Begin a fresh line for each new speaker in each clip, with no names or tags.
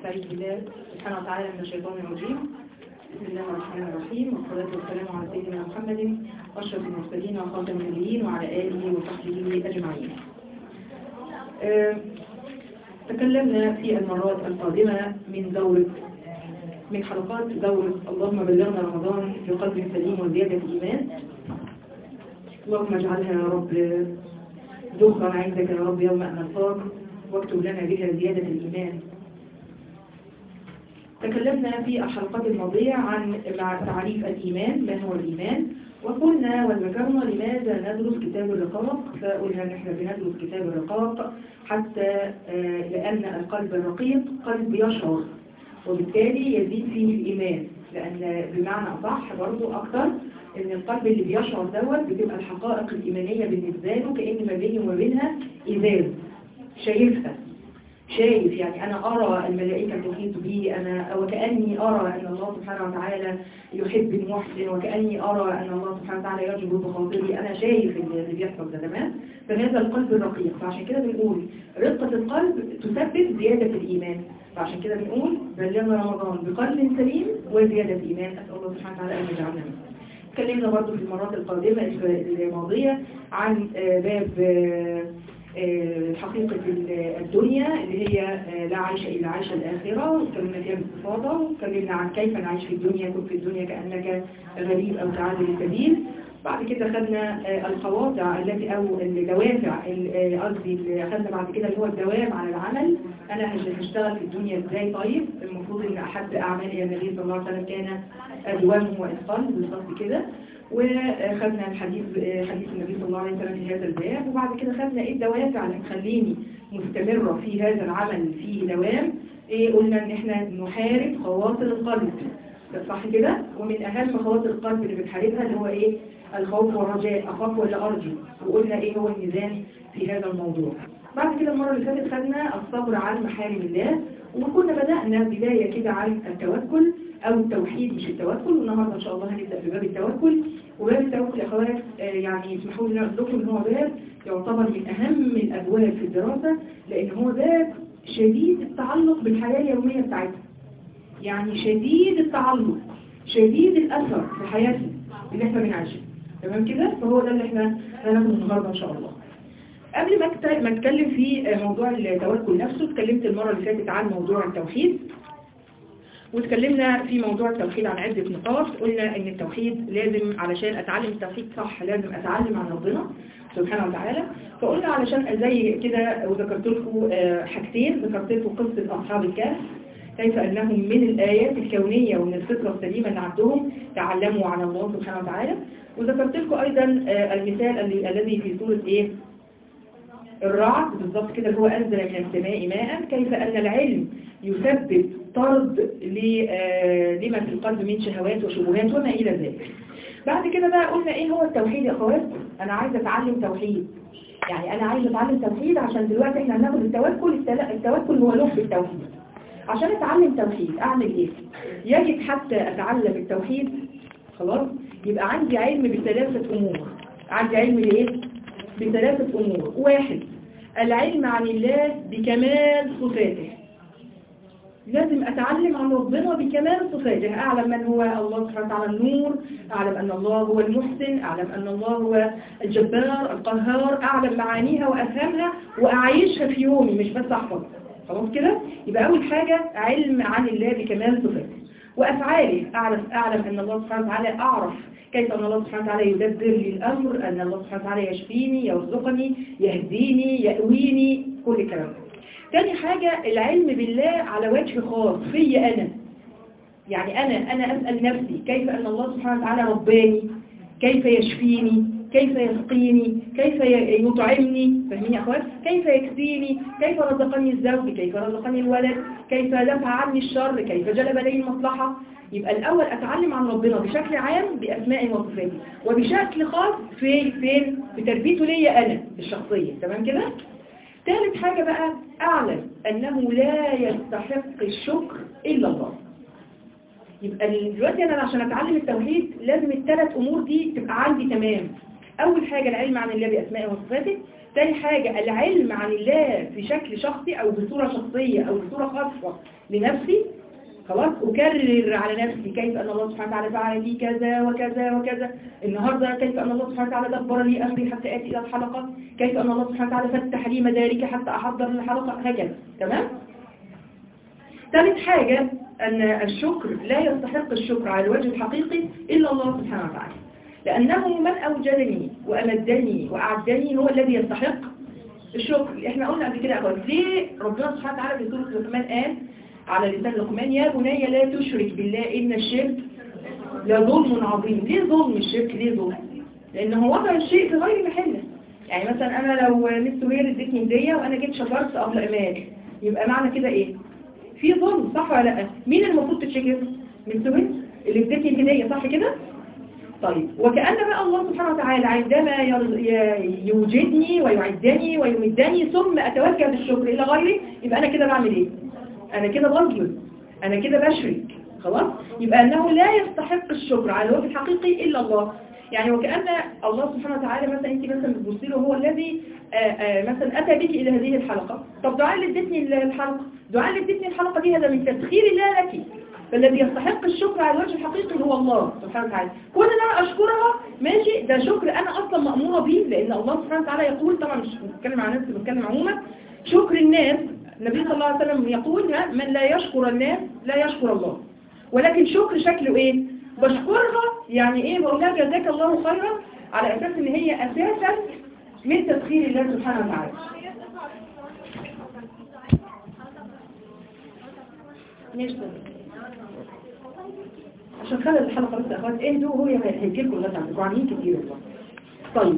أستعيذ بالله سبحانه وتعالى من الشيطان الرجيم بسم الله الرحمن الرحيم والصلاة والسلام على سيدنا محمد أشرف المرسلين وخاتم النبيين وعلى آله وصحبه أجمعين آه، تكلمنا في المرات القادمة من دورة من حلقات دورة اللهم بلغنا رمضان بقلب سليم وزيادة إيمان اللهم اجعلها يا رب ذخرا عندك يا رب يوم أن نلقاك واكتب لنا بها زيادة الإيمان تكلمنا في الحلقات الماضية عن مع تعريف الإيمان ما هو الإيمان وقلنا وذكرنا لماذا ندرس كتاب الرقاق فقلنا نحن بندرس كتاب الرقاق حتى آه، لأن القلب الرقيق قلب يشعر وبالتالي يزيد فيه الإيمان لأن بمعنى أصح برضو أكتر إن القلب اللي بيشعر دوت بتبقى الحقائق الإيمانية بالنسبة له كأن ما بيني وما بينها إزاز شايفها شايف يعني أنا أرى الملائكة تحيط بي أنا وكأني أرى أن الله سبحانه وتعالى يحب المحسن وكأني أرى أن الله سبحانه وتعالى يجبر بخاطري أنا شايف اللي بيحصل ده تمام فهذا القلب الرقيق فعشان كده بنقول رقة القلب تسبب زيادة الإيمان فعشان كده بنقول بلغنا رمضان بقلب سليم وزيادة إيمان أسأل الله سبحانه وتعالى أن يجعلنا منه اتكلمنا برضو في المرات القادمة الماضية عن آه، باب آه، آه، حقيقة الدنيا اللي هي آه، لا عيش إلا عيش الآخرة واتكلمنا فيها باستفاضة واتكلمنا عن كيف نعيش في الدنيا كن في الدنيا كأنك غريب أو تعادل السبيل بعد كده خدنا آه، القواطع التي أو الدوافع ال- آه، قصدي اللي خدنا بعد كده اللي هو الدوام على العمل أنا هش- هشتغل في الدنيا إزاي طيب المفروض إن أحد أعمال النبي صلى الله عليه وسلم كان دوامه وإتقان بالظبط كده وخدنا الحديث حديث النبي صلى الله عليه وسلم في هذا الباب وبعد كده خدنا ايه الدوافع اللي تخليني مستمرة في هذا العمل فيه دوام ايه قلنا ان احنا نحارب خواطر القلب ده صح كده ومن اهم خواطر القلب اللي بنحاربها اللي هو ايه الخوف والرجاء اخاف ولا ارجو وقلنا ايه هو الميزان في هذا الموضوع بعد كده المرة اللي فاتت خدنا الصبر عن محارم الله وكنا بدأنا بداية كده عن التوكل أو التوحيد مش التوكل والنهاردة إن شاء الله هنبدأ بباب التوكل وباب التوكل يا أخوات آه، يعني اسمحوا لي أقول لكم إن هو باب يعتبر من أهم الأبواب في الدراسة لأن هو باب شديد التعلق بالحياة اليومية بتاعتنا يعني شديد التعلق شديد الأثر في حياتنا اللي احنا بنعيشها تمام كده فهو ده اللي احنا هناخده النهارده إن شاء الله قبل ما أكت- ما اتكلم في موضوع التوكل نفسه اتكلمت المرة اللي فاتت عن موضوع التوحيد واتكلمنا في موضوع التوحيد عن عدة نقاط قلنا ان التوحيد لازم علشان اتعلم التوحيد صح لازم اتعلم عن ربنا سبحانه وتعالى فقلنا علشان زي كده وذكرت لكم آه، حاجتين ذكرت لكم قصة اصحاب الكهف كيف انهم من الايات الكونية ومن الفطرة السليمة اللي عندهم تعلموا عن الله سبحانه وتعالى وذكرت لكم ايضا آه، المثال اللي- الذي في سورة ايه الرعد بالضبط كده اللي هو أنزل من السماء ماء كيف أن العلم يسبب طرد ل- آه، لما في القلب من شهوات وشبهات وما إلى ذلك بعد كده بقى قلنا إيه هو التوحيد يا أخوات أنا عايزة أتعلم توحيد يعني أنا عايزة أتعلم توحيد عشان دلوقتي إحنا هناخد التوكل التل- التوكل هو لب التوحيد عشان أتعلم توحيد أعمل إيه يجب حتى أتعلم التوحيد خلاص يبقى عندي علم بثلاثة أمور عندي علم لإيه بثلاثة أمور واحد العلم عن الله بكمال صفاته لازم أتعلم عن ربنا بكمال صفاته أعلم من هو الله سبحانه وتعالى النور أعلم أن الله هو المحسن أعلم أن الله هو الجبار القهار أعلم معانيها وأفهمها وأعيشها في يومي مش بس أحفظ خلاص كده يبقى أول حاجة علم عن الله بكمال صفاته وأفعاله أعلم, أعلم أن الله سبحانه وتعالى أعرف كيف أن الله سبحانه وتعالى يدبر لي الأمر أن الله سبحانه وتعالى يشفيني يرزقني يهديني يأويني كل الكلام ده تاني حاجة العلم بالله على وجه خاص في أنا يعني أنا أنا أسأل نفسي كيف أن الله سبحانه وتعالى رباني كيف يشفيني كيف يسقيني كيف ي- يطعمني فاهمين يا أخوات كيف يكفيني كيف رزقني الزوج كيف رزقني الولد كيف دفع عني الشر كيف جلب لي المصلحة يبقى الأول أتعلم عن ربنا بشكل عام بأسمائه وصفاته وبشكل خاص في فين بتربيته ليا أنا الشخصية تمام كده ثالث حاجة بقى أعلم أنه لا يستحق الشكر إلا الله يبقى دلوقتي أنا عشان أتعلم التوحيد لازم الثلاث أمور دي تبقى عندي تمام أول حاجة العلم عن الله بأسمائه وصفاته تاني حاجة العلم عن الله في شكل شخصي أو بصورة شخصية أو بصورة خاصة لنفسي خلاص أكرر على نفسي كيف أن الله سبحانه وتعالى فعل لي كذا وكذا وكذا النهاردة كيف أن الله سبحانه وتعالى دبر لي أمري حتى آتي إلى الحلقة كيف أن الله سبحانه وتعالى فتح لي مداركي حتى أحضر للحلقة هكذا تمام؟ ثالث حاجة أن الشكر لا يستحق الشكر على الوجه الحقيقي إلا الله سبحانه وتعالى لأنه من أوجدني وأمدني وأعدني هو الذي يستحق الشكر احنا قلنا قبل كده أخوات ليه ربنا سبحانه وتعالى في سورة لقمان قال على لسان لقمان يا بني لا تشرك بالله إن الشرك لظلم عظيم ليه ظلم الشرك ليه ظلم لأنه وضع الشيء في غير محله يعني مثلا أنا لو مس وهير ادتني هدية وأنا جيت شكرت قبل أمان يبقى معنى كده إيه في ظلم صح ولا لا مين المفروض تتشكر من سهل اللي ادتني الهدية صح كده طيب وكأن بقى الله سبحانه وتعالى عندما يوجدني ويعدني ويمدني ثم أتوجه بالشكر إلى غيري يبقى أنا كده بعمل إيه أنا كده بظلم أنا كده بشرك خلاص يبقى أنه لا يستحق الشكر على الوجه الحقيقي إلا الله يعني وكأن الله سبحانه وتعالى مثلا أنت مثلا بتبصي له هو الذي آآ آآ مثلا أتى بك إلى هذه الحلقة طب دعاء اللي ادتني الحلقة دعاء اللي ادتني الحلقة دي هذا من تسخير الله لك فالذي يستحق الشكر على الوجه الحقيقي هو الله سبحانه وتعالى كون ان انا اشكرها ماشي ده شكر انا اصلا مأمورة به لان الله سبحانه وتعالى يقول طبعا مش بتكلم عن نفسي بتكلم عموما شكر الناس النبي صلى الله عليه وسلم يقول ها من لا يشكر الناس لا يشكر الله ولكن شكر شكله ايه بشكرها يعني ايه بقول لها جزاك الله خيرا على اساس ان هي اساسا من تسخير الله سبحانه وتعالى ماشي عشان خلال الحلقة بس أخوات اهدوا هو هيجي لكم الناس عندكم عاملين كتير والله طيب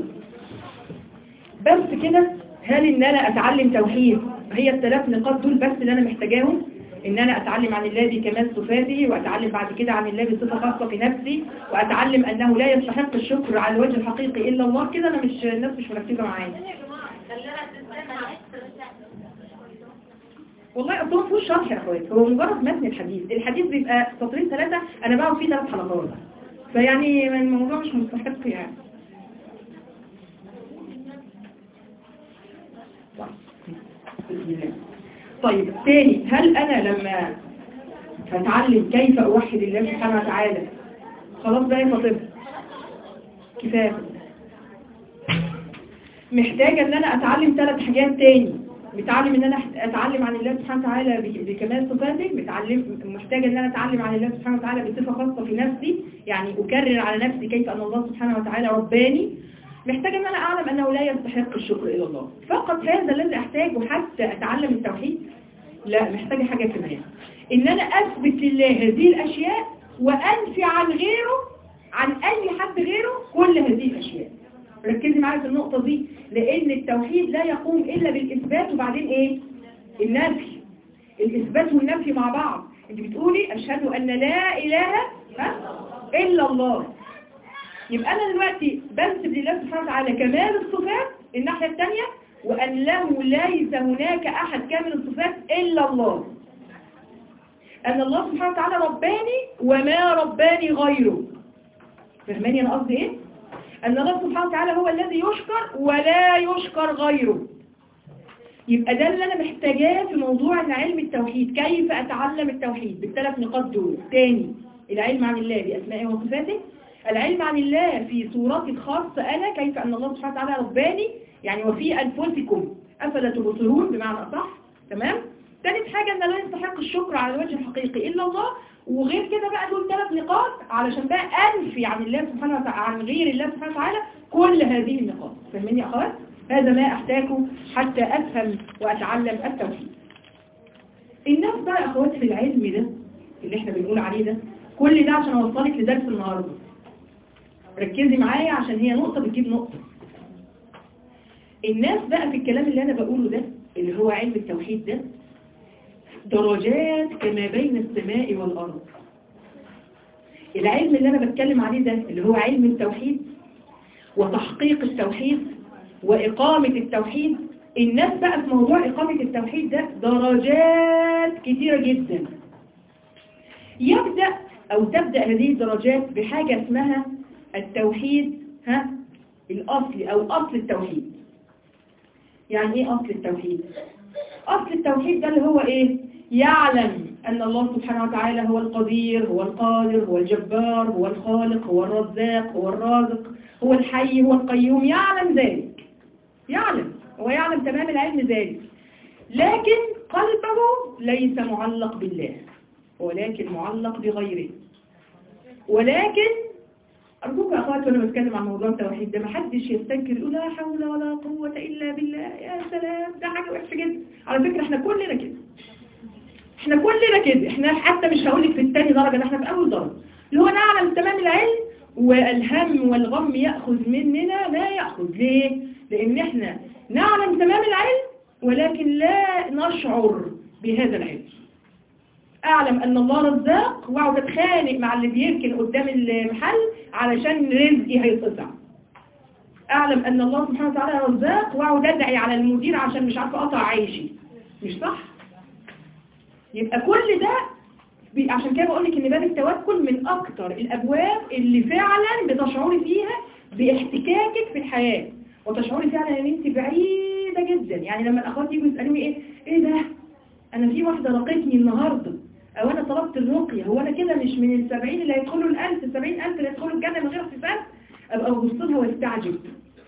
بس كده هل ان انا اتعلم توحيد هي الثلاث نقاط دول بس اللي انا محتاجاهم ان انا اتعلم عن الله بكمال صفاته واتعلم بعد كده عن الله بصفة خاصة في نفسي واتعلم انه لا يستحق الشكر على الوجه الحقيقي الا الله كده انا مش الناس مش مركزة معايا والله اصلا ما فيهوش شرح يا اخوات هو مجرد متن الحديث الحديث بيبقى سطرين ثلاثة انا بقعد فيه ثلاث حلقات فيعني الموضوع مش مستحق يعني طيب تاني هل انا لما هتعلم كيف اوحد الله سبحانه وتعالى خلاص بقى يا كفايه محتاجة ان انا اتعلم ثلاث حاجات تاني متعلم ان انا اتعلم عن الله سبحانه وتعالى بكمال صفاته متعلم محتاجه ان انا اتعلم عن الله سبحانه وتعالى بصفه خاصه في نفسي يعني اكرر على نفسي كيف ان الله سبحانه وتعالى رباني محتاجه ان انا اعلم انه لا يستحق الشكر الى الله فقط هذا الذي احتاجه حتى اتعلم التوحيد لا محتاجه حاجه كمان ان انا اثبت لله هذه الاشياء وانفي عن غيره عن اي حد غيره كل هذه الاشياء ركزي معايا في النقطة دي لأن التوحيد لا يقوم إلا بالإثبات وبعدين إيه؟ النفي الإثبات والنفي مع بعض أنت بتقولي أشهد أن لا إله ها؟ إلا الله يبقى أنا دلوقتي بنسب لله سبحانه وتعالى كمال الصفات الناحية الثانية وأن له ليس هناك أحد كامل الصفات إلا الله أن الله سبحانه وتعالى رباني وما رباني غيره فهماني أنا قصدي إيه؟ أن الله سبحانه وتعالى هو الذي يشكر ولا يشكر غيره يبقى ده اللي أنا محتاجاه في موضوع أن علم التوحيد كيف أتعلم التوحيد بالثلاث نقاط دول تاني العلم عن الله بأسمائه وصفاته العلم عن الله في صورتي الخاصة أنا كيف أن الله سبحانه وتعالى رباني يعني وفي أنفسكم أفلا تبصرون بمعنى أصح تمام ثالث حاجة أن لا يستحق الشكر على الوجه الحقيقي إلا الله وغير كده بقى دول ثلاث نقاط علشان بقى أنفي عن الله سبحانه وتعالى عن غير الله سبحانه وتعالى كل هذه النقاط فاهمين يا أخوات؟ هذا ما أحتاجه حتى أفهم وأتعلم التوحيد الناس بقى يا أخوات في العلم ده اللي احنا بنقول عليه ده كل ده عشان أوصلك لدرس النهاردة ركزي معايا عشان هي نقطة بتجيب نقطة الناس بقى في الكلام اللي أنا بقوله ده اللي هو علم التوحيد ده درجات كما بين السماء والأرض العلم اللي أنا بتكلم عليه ده اللي هو علم التوحيد وتحقيق التوحيد وإقامة التوحيد الناس بقى في موضوع إقامة التوحيد ده درجات كثيرة جدا يبدأ أو تبدأ هذه الدرجات بحاجة اسمها التوحيد ها الأصل أو أصل التوحيد يعني ايه اصل التوحيد اصل التوحيد ده اللي هو ايه يعلم ان الله سبحانه وتعالى هو القدير هو القادر هو الجبار هو الخالق هو الرزاق هو الرازق هو الحي هو القيوم يعلم ذلك يعلم هو يعلم تمام العلم ذلك لكن قلبه ليس معلق بالله ولكن معلق بغيره ولكن أرجوك يا أخوات وأنا بتكلم عن موضوع التوحيد ده محدش يستنكر يقول لا حول ولا قوة إلا بالله يا سلام ده حاجة وحشة جدا على فكرة احنا كلنا كده احنا كلنا كده احنا حتى مش هقولك في الثاني درجة ده احنا في أول درجة اللي هو نعلم تمام العلم والهم والغم يأخذ مننا لا يأخذ ليه؟ لأن احنا نعلم تمام العلم ولكن لا نشعر بهذا العلم أعلم أن الله رزاق وأقعد أتخانق مع اللي بيركن قدام المحل علشان رزقي هيتقطع أعلم أن الله سبحانه وتعالى رزاق وأقعد أدعي على المدير عشان مش عارفة أقطع عيشي مش صح؟ يبقى كل ده بي- عشان كده بقول لك ان باب التوكل من اكتر الابواب اللي فعلا بتشعري فيها باحتكاكك في الحياه وتشعري فعلا ان انت بعيده جدا يعني لما الاخوات يجوا يسالوني ايه ايه ده انا في واحده رقتني النهارده او انا طلبت الرقيه هو انا كده مش من السبعين اللي هيدخلوا الالف السبعين الف اللي هيدخلوا الجنه من غير حساب ابقى ببص لها واستعجب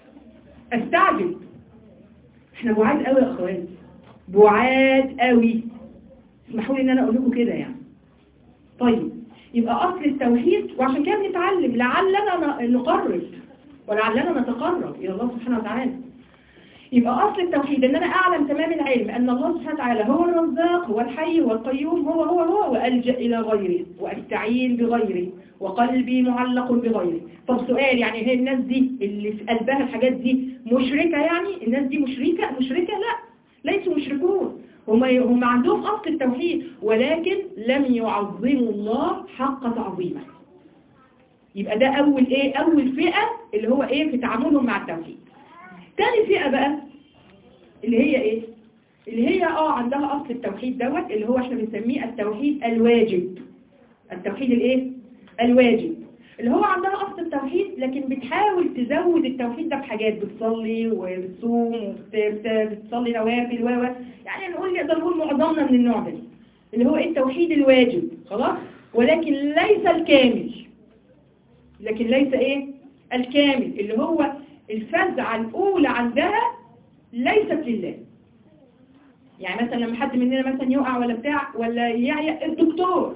استعجب احنا بعاد قوي يا اخوات بعاد قوي اسمحوا لي ان انا اقول لكم كده يعني طيب يبقى اصل التوحيد وعشان كده بنتعلم لعلنا ن- نقرب ولعلنا نتقرب الى الله سبحانه وتعالى يبقى اصل التوحيد ان انا اعلم تمام العلم ان الله سبحانه وتعالى هو الرزاق هو الحي هو القيوم هو هو هو والجا الى غيره واستعين بغيره وقلبي معلق بغيره طب سؤال يعني هي الناس دي اللي في قلبها الحاجات دي مشركه يعني الناس دي مشركه مشركه لا ليسوا مشركون هم هم عندهم اصل التوحيد ولكن لم يعظموا الله حق تعظيمه يبقى ده اول ايه اول فئه اللي هو ايه في تعاملهم مع التوحيد تاني فئة بقى اللي هي ايه اللي هي اه عندها اصل التوحيد دوت اللي هو احنا بنسميه التوحيد الواجب التوحيد الايه الواجب اللي هو عندها اصل التوحيد لكن بتحاول تزود التوحيد ده بحاجات بتصلي وبتصوم وبتصلي نوافل و و يعني نقول نقدر نقول معظمنا من النوع ده اللي هو ايه التوحيد الواجب خلاص ولكن ليس الكامل لكن ليس ايه الكامل اللي هو الفزعة الأولى عندها ليست لله يعني مثلا لما حد مننا مثلا يقع ولا بتاع ولا يعيا الدكتور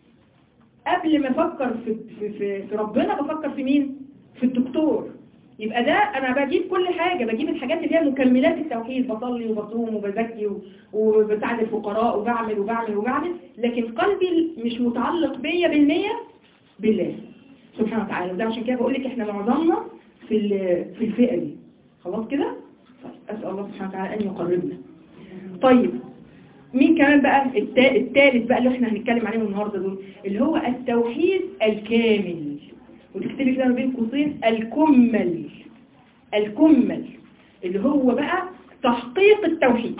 قبل ما افكر في, في, في, في ربنا بفكر في مين في الدكتور يبقى ده انا بجيب كل حاجة بجيب الحاجات اللي هي مكملات التوحيد بصلي وبصوم وبزكي و- وبساعد الفقراء وبعمل وبعمل وبعمل لكن قلبي مش متعلق بيا بالمية بالله سبحانه وتعالى وده عشان كده بقول لك احنا معظمنا في ال- في الفئة دي خلاص كده طيب أسأل الله سبحانه وتعالى أن يقربنا طيب مين كمان بقى التا- التالت بقى اللي احنا هنتكلم عليه النهاردة دول اللي هو التوحيد الكامل وتكتبي كده ما بين قوسين الكمل الكمل اللي هو بقى تحقيق التوحيد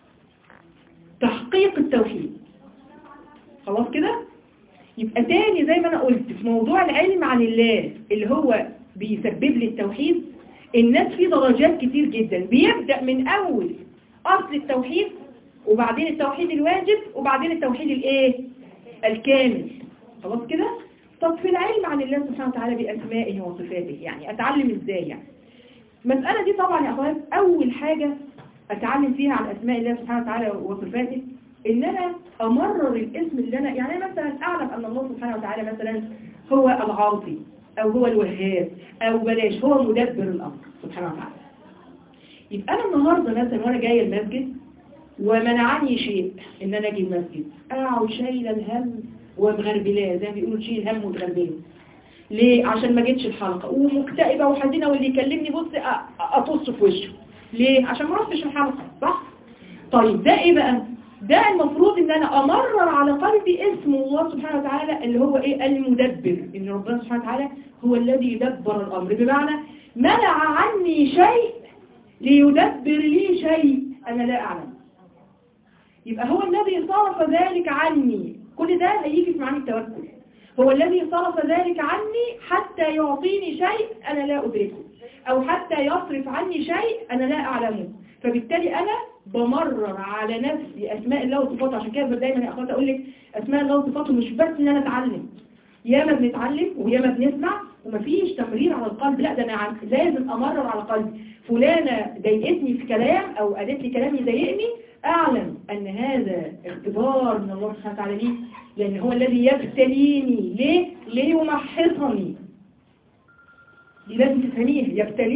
تحقيق التوحيد خلاص كده يبقى تاني زي ما انا قلت في موضوع العلم عن الله اللي هو بيسبب لي التوحيد الناس في درجات كتير جدا بيبدأ من اول اصل التوحيد وبعدين التوحيد الواجب وبعدين التوحيد الايه الكامل خلاص كده طب في العلم عن الله سبحانه وتعالى بأسمائه وصفاته يعني اتعلم ازاي يعني المسألة دي طبعا يا اخوات اول حاجة اتعلم فيها عن اسماء الله سبحانه وتعالى وصفاته ان انا امرر الاسم اللي انا يعني أنا مثلا اعلم ان الله سبحانه وتعالى مثلا هو العاطي او هو الوهاب او بلاش هو مدبر الامر سبحانه وتعالى يبقى انا النهارده مثلا وانا جايه المسجد ومنعني شيء ان انا اجي المسجد اقعد شايله الهم ومغربلاه زي ما بيقولوا تشيل هم وتغربله ليه عشان ما جيتش الحلقه ومكتئبه وحزينه واللي يكلمني بص أ- اطص في وشه ليه عشان ما رحتش الحلقه صح طيب ده ايه بقى ده المفروض ان انا امرر على قلبي اسم الله سبحانه وتعالى اللي هو ايه المدبر ان ربنا سبحانه وتعالى هو الذي يدبر الامر بمعنى منع عني شيء ليدبر لي شيء انا لا اعلم يبقى هو الذي صرف ذلك عني كل ده هيجي في معنى التوكل هو الذي صرف ذلك عني حتى يعطيني شيء أنا لا أدركه أو حتى يصرف عني شيء أنا لا أعلمه فبالتالي انا بمرر على نفسي اسماء الله وصفاته عشان كده دايما يا اخواتي اقول لك اسماء الله وصفاته مش بس ان انا اتعلم ياما بنتعلم وياما بنسمع ومفيش تمرير على القلب لا ده انا عن- لازم امرر على قلبي فلانة ضايقتني في كلام او قالت لي كلام يضايقني اعلم ان هذا اختبار من الله سبحانه وتعالى لي لان هو الذي يبتليني ليه ليمحصني دي لازم تفهميها يبتليني